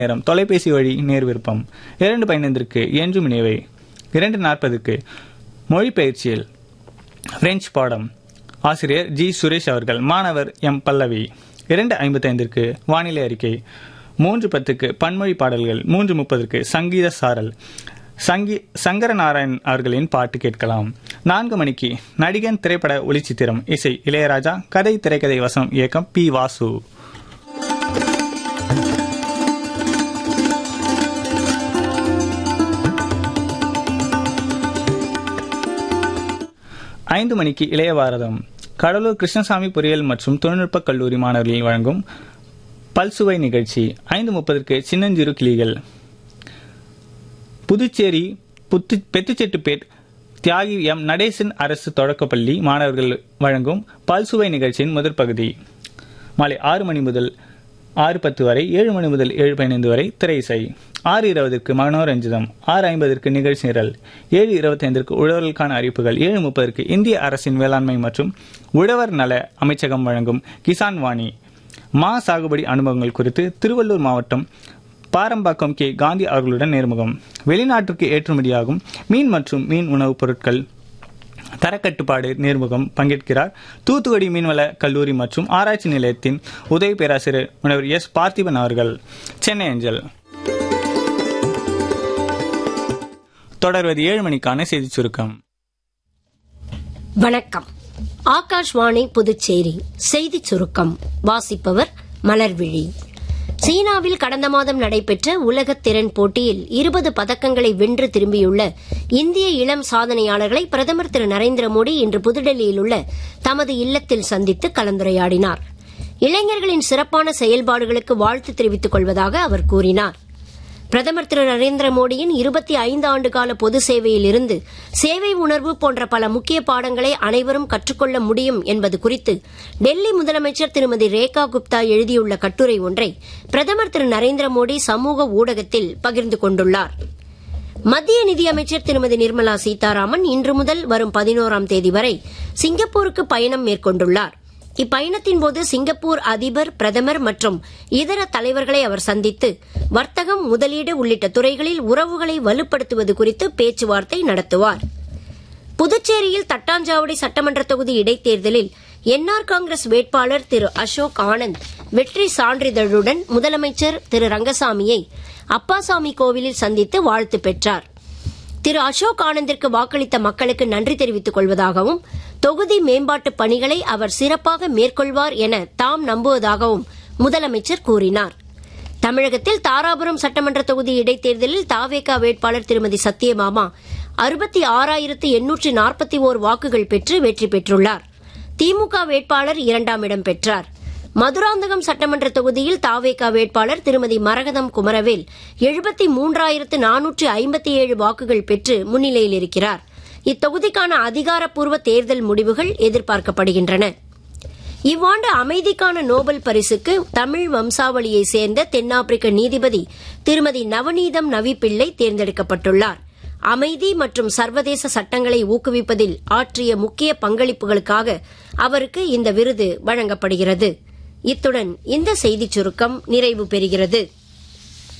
நேரம் தொலைபேசி வழி நேர் விருப்பம் இரண்டு பதினைந்திற்கு என்றும் நினைவை இரண்டு நாற்பதுக்கு மொழிபெயர்ச்சியில் பிரெஞ்சு பாடம் ஆசிரியர் ஜி சுரேஷ் அவர்கள் மாணவர் எம் பல்லவி இரண்டு ஐம்பத்தைந்திற்கு வானிலை அறிக்கை மூன்று பத்துக்கு பன்மொழி பாடல்கள் மூன்று முப்பதற்கு சங்கீத சாரல் சங்கி சங்கர நாராயண் அவர்களின் பாட்டு கேட்கலாம் நான்கு மணிக்கு நடிகன் திரைப்பட ஒளிச்சித்திரம் இசை இளையராஜா கதை திரைக்கதை வசனம் இயக்கம் பி வாசு ஐந்து மணிக்கு இளைய பாரதம் கடலூர் கிருஷ்ணசாமி பொறியியல் மற்றும் தொழில்நுட்ப கல்லூரி மாணவர்கள் வழங்கும் பல்சுவை நிகழ்ச்சி ஐந்து முப்பதற்கு சின்னஞ்சிறு கிளிகள் புதுச்சேரி புத்து பெத்துச்செட்டுப்பேட் தியாகி எம் நடேசன் அரசு தொடக்கப்பள்ளி மாணவர்கள் வழங்கும் பல்சுவை நிகழ்ச்சியின் முதற் பகுதி மாலை ஆறு மணி முதல் ஆறு பத்து வரை ஏழு மணி முதல் ஏழு பதினைந்து வரை திரை இசை ஆறு இருபதற்கு மனோரஞ்சிதம் ஆறு ஐம்பதற்கு நிகழ்ச்சி நிரல் ஏழு இருபத்தைந்திற்கு உழவர்களுக்கான அறிவிப்புகள் ஏழு முப்பதற்கு இந்திய அரசின் வேளாண்மை மற்றும் உழவர் நல அமைச்சகம் வழங்கும் கிசான் வாணி மா சாகுபடி அனுபவங்கள் குறித்து திருவள்ளூர் மாவட்டம் பாரம்பாக்கம் கே காந்தி அவர்களுடன் நேர்முகம் வெளிநாட்டிற்கு ஏற்றுமதியாகும் மீன் மற்றும் மீன் உணவுப் பொருட்கள் தரக்கட்டுப்பாடு நேர்முகம் பங்கேற்கிறார் தூத்துக்குடி மீன்வள கல்லூரி மற்றும் ஆராய்ச்சி நிலையத்தின் உதவி பேராசிரியர் முனைவர் எஸ் பார்த்திபன் அவர்கள் சென்னை அஞ்சல் தொடர்வது ஏழு மணிக்கான செய்திச் சுருக்கம் வணக்கம் ஆகாஷ்வாணி புதுச்சேரி செய்திச் சுருக்கம் வாசிப்பவர் மலர்விழி சீனாவில் கடந்த மாதம் நடைபெற்ற உலக திறன் போட்டியில் இருபது பதக்கங்களை வென்று திரும்பியுள்ள இந்திய இளம் சாதனையாளர்களை பிரதமர் திரு நரேந்திர மோடி இன்று புதுடெல்லியில் உள்ள தமது இல்லத்தில் சந்தித்து கலந்துரையாடினார் இளைஞர்களின் சிறப்பான செயல்பாடுகளுக்கு வாழ்த்து தெரிவித்துக் கொள்வதாக அவர் கூறினார் பிரதமர் திரு நரேந்திர மோடியின் இருபத்தி ஐந்து ஆண்டு கால பொது சேவையில் இருந்து சேவை உணர்வு போன்ற பல முக்கிய பாடங்களை அனைவரும் கற்றுக்கொள்ள முடியும் என்பது குறித்து டெல்லி முதலமைச்சர் திருமதி ரேகா குப்தா எழுதியுள்ள கட்டுரை ஒன்றை பிரதமர் திரு நரேந்திர மோடி சமூக ஊடகத்தில் பகிர்ந்து கொண்டுள்ளார் மத்திய நிதியமைச்சர் திருமதி நிர்மலா சீதாராமன் இன்று முதல் வரும் பதினோராம் தேதி வரை சிங்கப்பூருக்கு பயணம் மேற்கொண்டுள்ளார் இப்பயணத்தின் போது சிங்கப்பூர் அதிபர் பிரதமர் மற்றும் இதர தலைவர்களை அவர் சந்தித்து வர்த்தகம் முதலீடு உள்ளிட்ட துறைகளில் உறவுகளை வலுப்படுத்துவது குறித்து பேச்சுவார்த்தை நடத்துவார் புதுச்சேரியில் தட்டாஞ்சாவடி சட்டமன்ற தொகுதி இடைத்தேர்தலில் என்ஆர் காங்கிரஸ் வேட்பாளர் திரு அசோக் ஆனந்த் வெற்றி சான்றிதழுடன் முதலமைச்சர் திரு ரங்கசாமியை அப்பாசாமி கோவிலில் சந்தித்து வாழ்த்து பெற்றார் திரு அசோக் ஆனந்திற்கு வாக்களித்த மக்களுக்கு நன்றி தெரிவித்துக் கொள்வதாகவும் தொகுதி மேம்பாட்டு பணிகளை அவர் சிறப்பாக மேற்கொள்வார் என தாம் நம்புவதாகவும் முதலமைச்சர் கூறினார் தமிழகத்தில் தாராபுரம் சட்டமன்ற தொகுதி இடைத்தேர்தலில் தாவேகா வேட்பாளர் திருமதி சத்யபாமா அறுபத்தி ஆறாயிரத்து எண்ணூற்று நாற்பத்தி ஓர் வாக்குகள் பெற்று வெற்றி பெற்றுள்ளார் திமுக வேட்பாளர் இரண்டாம் இடம் பெற்றார் மதுராந்தகம் சட்டமன்ற தொகுதியில் தாவேகா வேட்பாளர் திருமதி மரகதம் குமரவேல் எழுபத்தி மூன்றாயிரத்து நானூற்று ஐம்பத்தி ஏழு வாக்குகள் பெற்று முன்னிலையில் இருக்கிறார் இத்தொகுதிக்கான அதிகாரப்பூர்வ தேர்தல் முடிவுகள் எதிர்பார்க்கப்படுகின்றன இவ்வாண்டு அமைதிக்கான நோபல் பரிசுக்கு தமிழ் வம்சாவளியை சேர்ந்த தென்னாப்பிரிக்க நீதிபதி திருமதி நவநீதம் நவி பிள்ளை தேர்ந்தெடுக்கப்பட்டுள்ளார் அமைதி மற்றும் சர்வதேச சட்டங்களை ஊக்குவிப்பதில் ஆற்றிய முக்கிய பங்களிப்புகளுக்காக அவருக்கு இந்த விருது வழங்கப்படுகிறது இத்துடன் இந்த செய்திச் சுருக்கம் நிறைவு பெறுகிறது